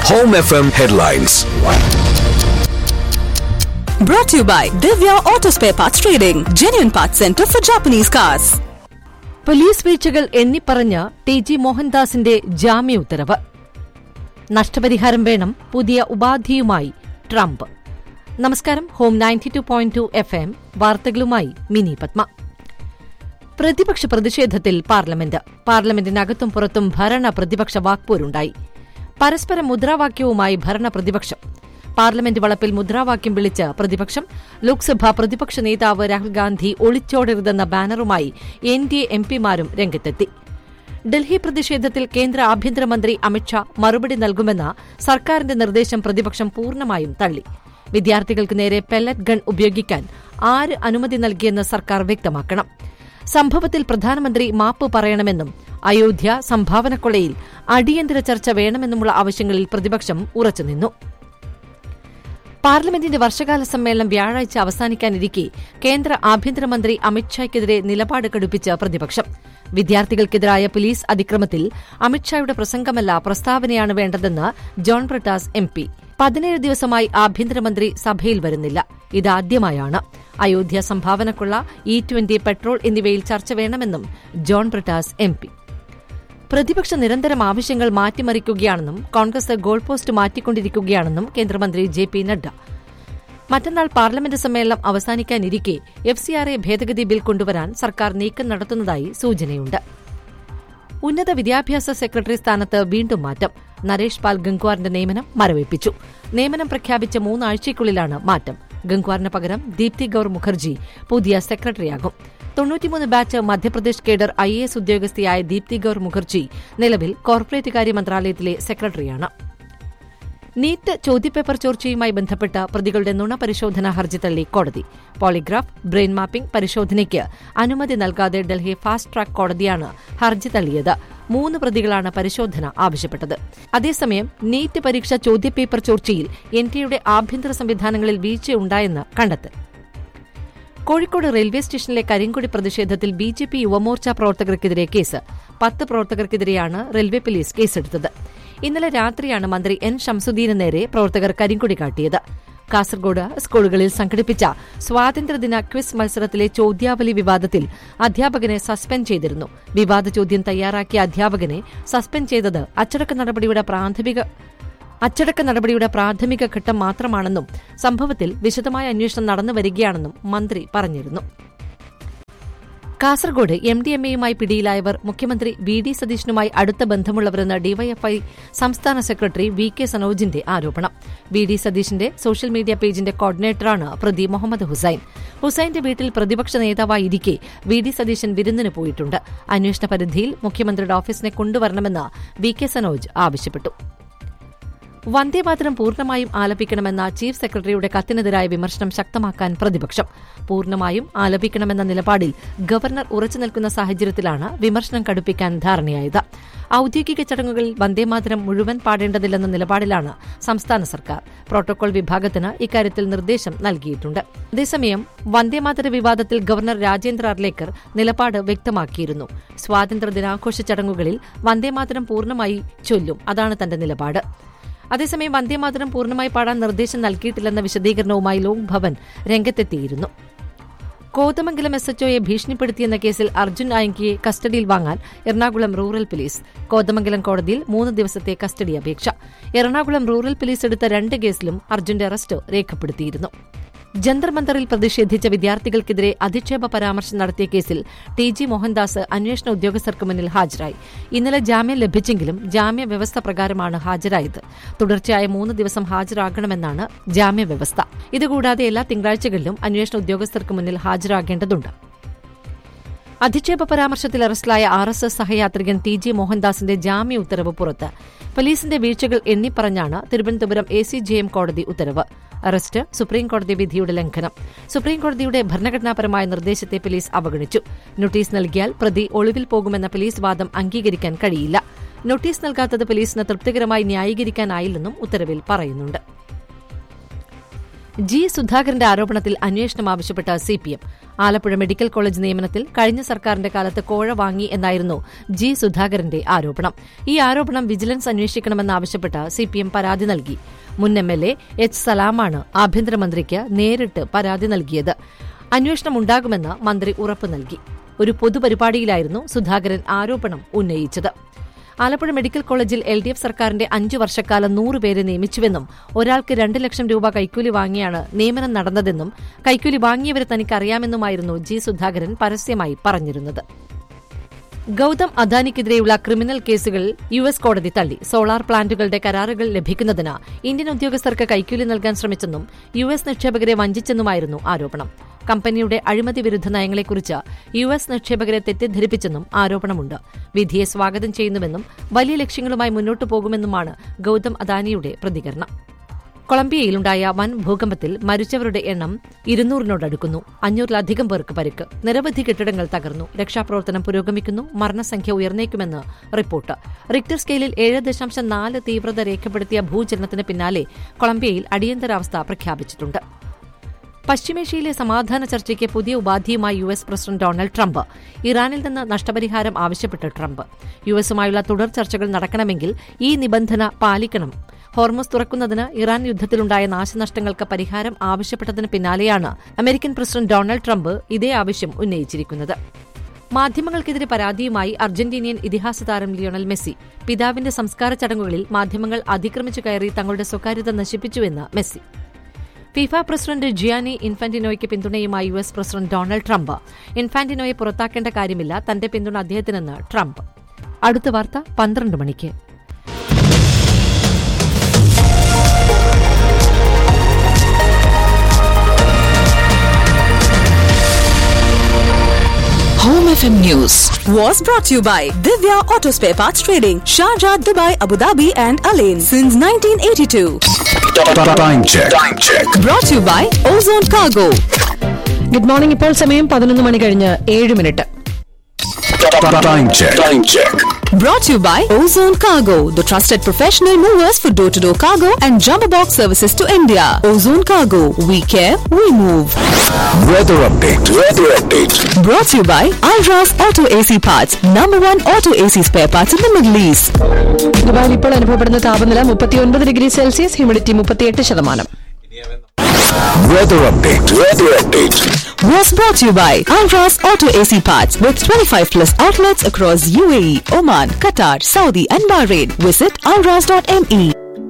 Home FM headlines. Brought to you by Divya Auto Spare Parts Trading, genuine parts center for Japanese cars. Police വീഴ്ചകൾ എണ്ണിപ്പറഞ്ഞ് T G മോഹൻദാസിന്റെ ജാമ്യ ഉത്തരവ് നഷ്ടപരിഹാരം വേണം പുതിയ ഉപാധിയുമായി ട്രംപ് നമസ്കാരം home ninety two point two F M വാർത്തകളുമായി മിനി പത്മ പ്രതിപക്ഷ പ്രതിഷേധത്തിൽ പാർലമെന്റ് പാർലമെന്റിനകത്തും പുറത്തും ഭരണ പ്രതിപക്ഷ വാക്പോരുണ്ടായി പരസ്പര മുദ്രാവാക്യവുമായി ഭരണ പ്രതിപക്ഷം പാർലമെന്റ് വളപ്പിൽ മുദ്രാവാക്യം വിളിച്ച് പ്രതിപക്ഷം ലോക്സഭാ പ്രതിപക്ഷ നേതാവ് രാഹുൽ ഗാന്ധി ഒളിച്ചോടരുതെന്ന ബാനറുമായി എൻ ഡി എ എംപിമാരും രംഗത്തെത്തി ഡൽഹി പ്രതിഷേധത്തിൽ കേന്ദ്ര ആഭ്യന്തരമന്ത്രി അമിത്ഷാ മറുപടി നൽകുമെന്ന സർക്കാരിന്റെ നിർദ്ദേശം പ്രതിപക്ഷം പൂർണ്ണമായും തള്ളി വിദ്യാർത്ഥികൾക്ക് നേരെ പെല്ലറ്റ് ഗൺ ഉപയോഗിക്കാൻ ആര് അനുമതി നൽകിയെന്ന് സർക്കാർ വ്യക്തമാക്കണം സംഭവത്തിൽ പ്രധാനമന്ത്രി മാപ്പ് പറയണമെന്നും അയോധ്യ സംഭാവനക്കൊള്ളയിൽ അടിയന്തര ചർച്ച വേണമെന്നുമുള്ള ആവശ്യങ്ങളിൽ പ്രതിപക്ഷം ഉറച്ചുനിന്നു പാർലമെന്റിന്റെ വർഷകാല സമ്മേളനം വ്യാഴാഴ്ച അവസാനിക്കാനിരിക്കെ കേന്ദ്ര ആഭ്യന്തരമന്ത്രി അമിത്ഷായ്ക്കെതിരെ നിലപാട് കടുപ്പിച്ച് പ്രതിപക്ഷം വിദ്യാർത്ഥികൾക്കെതിരായ പോലീസ് അതിക്രമത്തിൽ അമിത്ഷായുടെ പ്രസംഗമല്ല പ്രസ്താവനയാണ് വേണ്ടതെന്ന് ജോൺ ബ്രിട്ടാസ് എം പി പതിനേഴ് ദിവസമായി ആഭ്യന്തരമന്ത്രി സഭയിൽ വരുന്നില്ല ഇതാദ്യമായാണ് അയോധ്യ സംഭാവനക്കുള്ള ഇ ട്വന്റി പെട്രോൾ എന്നിവയിൽ ചർച്ച വേണമെന്നും ജോൺ ബ്രിട്ടാസ് എം പി പ്രതിപക്ഷ നിരന്തരം ആവശ്യങ്ങൾ മാറ്റിമറിക്കുകയാണെന്നും കോൺഗ്രസ് ഗോൾ പോസ്റ്റ് മാറ്റിക്കൊണ്ടിരിക്കുകയാണെന്നും കേന്ദ്രമന്ത്രി ജെ പി നഡ്ഡ മറ്റന്നാൾ പാർലമെന്റ് സമ്മേളനം അവസാനിക്കാനിരിക്കെ എഫ് സി ആർ എ ഭേദഗതി ബിൽ കൊണ്ടുവരാൻ സർക്കാർ നീക്കം നടത്തുന്നതായി സൂചനയുണ്ട് ഉന്നത വിദ്യാഭ്യാസ സെക്രട്ടറി സ്ഥാനത്ത് വീണ്ടും മാറ്റം നരേഷ് പാൽ ഗംഗ്വാറിന്റെ നിയമനം മരവിപ്പിച്ചു നിയമനം പ്രഖ്യാപിച്ച മൂന്നാഴ്ചയ്ക്കുള്ളിലാണ് മാറ്റം ഗംഗ്വാറിന് പകരം ദീപ്തി ഗൌർ മുഖർജി പുതിയ സെക്രട്ടറിയാകും തൊണ്ണൂറ്റിമൂന്ന് batch Madhya Pradesh cadre I A S ഉദ്യോഗസ്ഥയായ ദീപ്തി ഗൌർ മുഖർജി നിലവിൽ കോർപ്പറേറ്റ് കാര്യ മന്ത്രാലയത്തിലെ സെക്രട്ടറിയാണ് നീറ്റ് ചോദ്യപേപ്പർ ചോർച്ചയുമായി ബന്ധപ്പെട്ട് പ്രതികളുടെ നുണ പരിശോധന ഹർജി തള്ളി കോടതി പോളിഗ്രാഫ് ബ്രെയിൻ മാപ്പിംഗ് പരിശോധനയ്ക്ക് അനുമതി നൽകാതെ ഡൽഹി ഫാസ്റ്റ് ട്രാക്ക് കോടതിയാണ് ഹർജി തള്ളിയത് മൂന്ന് പ്രതികളാണ് പരിശോധന ആവശ്യപ്പെട്ടത് അതേസമയം നീറ്റ് പരീക്ഷ ചോദ്യപേപ്പർ ചോർച്ചയിൽ എൻ ടിയുടെ ആഭ്യന്തര സംവിധാനങ്ങളിൽ വീഴ്ചയുണ്ടായെന്ന് കണ്ടെത്തൽ കോഴിക്കോട് റെയിൽവേ സ്റ്റേഷനിലെ കരിങ്കൊടി പ്രതിഷേധത്തിൽ ബി ജെ പി യുവമോർച്ച പ്രവർത്തകർക്കെതിരെ കേസ് പത്ത് പ്രവർത്തകർക്കെതിരെയാണ് റെയിൽവേ പോലീസ് കേസെടുത്തത് ഇന്നലെ രാത്രിയാണ് മന്ത്രി എൻ ഷംസുദ്ദീന് നേരെ പ്രവർത്തകർ കരിങ്കൊടി കാട്ടിയത് കാസർഗോഡ് സ്കൂളുകളിൽ സംഘടിപ്പിച്ച സ്വാതന്ത്ര്യദിന ക്വിസ് മത്സരത്തിലെ ചോദ്യാവലി വിവാദത്തിൽ അധ്യാപകനെ സസ്പെൻഡ് ചെയ്തിരുന്നു വിവാദ ചോദ്യം തയ്യാറാക്കിയ അധ്യാപകനെ സസ്പെൻഡ് ചെയ്തത് അച്ചടക്ക നടപടിയുടെ പ്രാഥമിക അച്ചടക്ക നടപടിയുടെ പ്രാഥമിക ഘട്ടം മാത്രമാണെന്നും സംഭവത്തിൽ വിശദമായ അന്വേഷണം നടന്നുവരികയാണെന്നും മന്ത്രി പറഞ്ഞിരുന്നു കാസർഗോഡ് എം ഡി എം എയുമായി പിടിയിലായവർ മുഖ്യമന്ത്രി വി ഡി സതീശനുമായി അടുത്ത ബന്ധമുള്ളവരെന്ന് ഡിവൈഎഫ്ഐ സംസ്ഥാന സെക്രട്ടറി വി കെ സനോജിന്റെ ആരോപണം വി ഡി സതീശന്റെ സോഷ്യൽ മീഡിയ പേജിന്റെ കോർഡിനേറ്ററാണ് പ്രതി മുഹമ്മദ് ഹുസൈൻ ഹുസൈന്റെ വീട്ടിൽ പ്രതിപക്ഷ നേതാവായിരിക്കെ വി ഡി സതീശൻ വിരുന്നിന് പോയിട്ടുണ്ട് അന്വേഷണ പരിധിയിൽ മുഖ്യമന്ത്രിയുടെ ഓഫീസിനെ കൊണ്ടുവരണമെന്ന് വി കെ സനോജ് ആവശ്യപ്പെട്ടു വന്ദേമാതരം പൂർണ്ണമായും ആലപിക്കണമെന്ന ചീഫ് സെക്രട്ടറിയുടെ കത്തിനെതിരായ വിമർശനം ശക്തമാക്കാൻ പ്രതിപക്ഷം പൂർണ്ണമായും ആലപിക്കണമെന്ന നിലപാടിൽ ഗവർണർ ഉറച്ചു നിൽക്കുന്ന സാഹചര്യത്തിലാണ് വിമർശനം കടുപ്പിക്കാൻ ധാരണയായത് ഔദ്യോഗിക ചടങ്ങുകളിൽ വന്ദേമാതരം മുഴുവൻ പാടേണ്ടതില്ലെന്ന നിലപാടിലാണ് സംസ്ഥാന സർക്കാർ പ്രോട്ടോകോൾ വിഭാഗത്തിന് ഇക്കാര്യത്തിൽ നിർദ്ദേശം നൽകിയിട്ടുണ്ട് അതേസമയം വന്ദേമാതര വിവാദത്തിൽ ഗവർണർ രാജേന്ദ്ര അർലേക്കർ നിലപാട് വ്യക്തമാക്കിയിരുന്നു സ്വാതന്ത്ര്യദിനാഘോഷ ചടങ്ങുകളിൽ വന്ദേമാതരം പൂർണ്ണമായി ചൊല്ലും അതാണ് തന്റെ നിലപാട് അതേസമയം വന്ദേമാതരം പൂർണ്ണമായി പാടാൻ നിർദ്ദേശം നൽകിയിട്ടില്ലെന്ന വിശദീകരണവുമായി ലോക് ഭവൻ രംഗത്തെത്തിയിരുന്നു കോതമംഗലം എസ് എച്ച്ഒയെ ഭീഷണിപ്പെടുത്തിയെന്ന കേസിൽ അർജുൻ ആയങ്കിയെ കസ്റ്റഡിയിൽ വാങ്ങാൻ എറണാകുളം റൂറൽ പോലീസ് കോതമംഗലം കോടതിയിൽ മൂന്ന് ദിവസത്തെ കസ്റ്റഡി അപേക്ഷ എറണാകുളം റൂറൽ പോലീസ് എടുത്ത രണ്ട് കേസിലും അർജുന്റെ അറസ്റ്റ് രേഖപ്പെടുത്തിയിരുന്നു ജന്തർ മന്ദറിൽ പ്രതിഷേധിച്ച വിദ്യാർത്ഥികൾക്കെതിരെ അധിക്ഷേപ പരാമർശം നടത്തിയ കേസിൽ ടി ജി മോഹൻദാസ് അന്വേഷണ ഉദ്യോഗസ്ഥർക്ക് മുന്നിൽ ഹാജരായി ഇന്നലെ ജാമ്യം ലഭിച്ചെങ്കിലും ജാമ്യ വ്യവസ്ഥ പ്രകാരമാണ് ഹാജരായത് തുടർച്ചയായ മൂന്ന് ദിവസം ഹാജരാകണമെന്നാണ് ജാമ്യ വ്യവസ്ഥ ഇതുകൂടാതെ എല്ലാ തിങ്കളാഴ്ചകളിലും അന്വേഷണ ഉദ്യോഗസ്ഥർക്ക് മുന്നിൽ ഹാജരാകേണ്ടതുണ്ട് അധിക്ഷേപ പരാമർശത്തിൽ അറസ്റ്റിലായ ആർ എസ് എസ് സഹയാത്രികൻ ടി ജി മോഹൻദാസിന്റെ ജാമ്യ ഉത്തരവ് പുറത്ത് പോലീസിന്റെ വീഴ്ചകൾ എണ്ണിപ്പറഞ്ഞാണ് Thiruvananthapuram A C J M കോടതി ഉത്തരവ് അറസ്റ്റ് സുപ്രീംകോടതി വിധിയുടെ ലംഘനം സുപ്രീംകോടതിയുടെ ഭരണഘടനാപരമായ നിർദ്ദേശത്തെ പോലീസ് അവഗണിച്ചു നോട്ടീസ് നൽകിയാൽ പ്രതി ഒളിവിൽ പോകുമെന്ന പോലീസ് വാദം അംഗീകരിക്കാൻ കഴിയില്ല നോട്ടീസ് നൽകാത്തത് പോലീസിന് തൃപ്തികരമായി ന്യായീകരിക്കാനായില്ലെന്നും ഉത്തരവിൽ പറയുന്നുണ്ട് ജി സുധാകരന്റെ ആരോപണത്തിൽ അന്വേഷണം ആവശ്യപ്പെട്ട C P M Alappuzha medical college നിയമനത്തിൽ കഴിഞ്ഞ സർക്കാരിന്റെ കാലത്ത് കോഴ വാങ്ങി എന്നായിരുന്നു ജി സുധാകരന്റെ ആരോപണം ഈ ആരോപണം വിജിലൻസ് അന്വേഷിക്കണമെന്നാവശ്യപ്പെട്ട് സി പി എം പരാതി നൽകി മുൻ എം എൽ എ എച്ച് സലാമാണ് ആഭ്യന്തരമന്ത്രിക്ക് നേരിട്ട് പരാതി നൽകിയത് അന്വേഷണം ഉണ്ടാകുമെന്ന് മന്ത്രി ഉറപ്പു നൽകി ഒരു പൊതുപരിപാടിയിലായിരുന്നു സുധാകരൻ ആരോപണം ഉന്നയിച്ചത് ആലപ്പുഴ മെഡിക്കൽ കോളേജിൽ എൽ ഡി എഫ് സർക്കാരിന്റെ അഞ്ചു വർഷക്കാലം നൂറ് പേരെ നിയമിച്ചുവെന്നും ഒരാൾക്ക് രണ്ട് ലക്ഷം രൂപ കൈക്കൂലി വാങ്ങിയാണ് നിയമനം നടന്നതെന്നും കൈക്കൂലി വാങ്ങിയവരെ തനിക്കറിയാമെന്നുമായിരുന്നു ജി സുധാകരൻ പരസ്യമായി പറഞ്ഞിരുന്നത് ഗൌതം അദാനിക്കെതിരെയുള്ള ക്രിമിനൽ കേസുകൾ യു എസ് കോടതി തള്ളി സോളാർ പ്ലാന്റുകളുടെ കരാറുകൾ ലഭിക്കുന്നതിന് ഇന്ത്യൻ ഉദ്യോഗസ്ഥർക്ക് കൈക്കൂലി നൽകാൻ ശ്രമിച്ചെന്നും യു എസ് നിക്ഷേപകരെ വഞ്ചിച്ചെന്നുമായിരുന്നു ആരോപണം കമ്പനിയുടെ അഴിമതി വിരുദ്ധ നയങ്ങളെക്കുറിച്ച് യു എസ് നിക്ഷേപകരെ തെറ്റിദ്ധരിപ്പിച്ചെന്നും ആരോപണമുണ്ട് വിധിയെ സ്വാഗതം ചെയ്യുന്നുവെന്നും വലിയ ലക്ഷ്യങ്ങളുമായി മുന്നോട്ടു പോകുമെന്നുമാണ് ഗൌതം അദാനിയുടെ പ്രതികരണം കൊളംബിയയിലുണ്ടായ വൻ ഭൂകമ്പത്തിൽ മരിച്ചവരുടെ എണ്ണം ഇരുന്നൂറിനോടടുക്കുന്നു അഞ്ഞൂറിലധികം പേർക്ക് പരിക്ക് നിരവധി കെട്ടിടങ്ങൾ തകർന്നു രക്ഷാപ്രവർത്തനം പുരോഗമിക്കുന്നു മരണസംഖ്യ ഉയർന്നേക്കുമെന്ന് റിപ്പോർട്ട് റിക്ടർ സ്കെയിലിൽ ഏഴ് ദശാംശം നാല് തീവ്രത രേഖപ്പെടുത്തിയ ഭൂചലനത്തിന് പിന്നാലെ കൊളംബിയയിൽ അടിയന്തരാവസ്ഥ പ്രഖ്യാപിച്ചിട്ടുണ്ട് പശ്ചിമേഷ്യയിലെ സമാധാന ചർച്ചയ്ക്ക് പുതിയ ഉപാധിയുമായി U S president Donald Trump ഇറാനിൽ നിന്ന് നഷ്ടപരിഹാരം ആവശ്യപ്പെട്ട് ട്രംപ് യു എസുമായുള്ള തുടർ ചർച്ചകൾ നടക്കണമെങ്കിൽ ഈ നിബന്ധന പാലിക്കണം ഹോർമസ് തുറക്കുന്നതിന് ഇറാൻ യുദ്ധത്തിലുണ്ടായ നാശനഷ്ടങ്ങൾക്ക് പരിഹാരം ആവശ്യപ്പെട്ടതിന് പിന്നാലെയാണ് അമേരിക്കൻ പ്രസിഡന്റ് ഡൊണാൾഡ് ട്രംപ് ഇതേ ആവശ്യം ഉന്നയിച്ചിരിക്കുന്നത് മാധ്യമങ്ങൾക്കെതിരെ പരാതിയുമായി അർജന്റീനിയൻ ഇതിഹാസ താരം ലിയോണൽ മെസ്സി പിതാവിന്റെ സംസ്കാര ചടങ്ങുകളിൽ മാധ്യമങ്ങൾ അതിക്രമിച്ചു കയറി തങ്ങളുടെ സ്വകാര്യത നശിപ്പിച്ചുവെന്ന് മെസ്സി ഫിഫ പ്രസിഡന്റ് ജിയാനി ഇൻഫാന്റിനോയ്ക്ക് പിന്തുണയുമായി U S president Donald Trump ഇൻഫാന്റിനോയെ പുറത്താക്കേണ്ട കാര്യമില്ല തന്റെ പിന്തുണ അദ്ദേഹത്തിനെന്ന് ട്രംപ് അടുത്ത വാർത്ത പന്ത്രണ്ട് മണിക്ക് Home FM News was brought to you by Divya Auto Spare Parts Trading, Sharjah, Dubai, Abu Dhabi, and Alain since 1982. Time check. Time check. Brought to you by Ozone Cargo. Good morning ഇപ്പോൾ സമയം പതിനൊന്ന് മണി കഴിഞ്ഞ് ഏഴ് minute Time check. Time check. Brought to you by Ozone Cargo, the trusted professional movers for door to door cargo and jumbo box services to India. Ozone Cargo, we care, we move. Weather update. Weather update. Brought to you by Alras Auto AC Parts, number one auto AC spare parts in the Middle East. ദുബായിൽ ഇപ്പോൾ അനുഭവപ്പെടുന്ന താപനില മുപ്പത്തിയൊൻപത് degree Celsius humidity മുപ്പത്തിയെട്ട് ശതമാനം Weather update. Weather update. Was brought to you by Alras Auto AC Parts with 25 plus outlets across UAE, Oman, Qatar, Saudi, and Bahrain. Visit alras.me.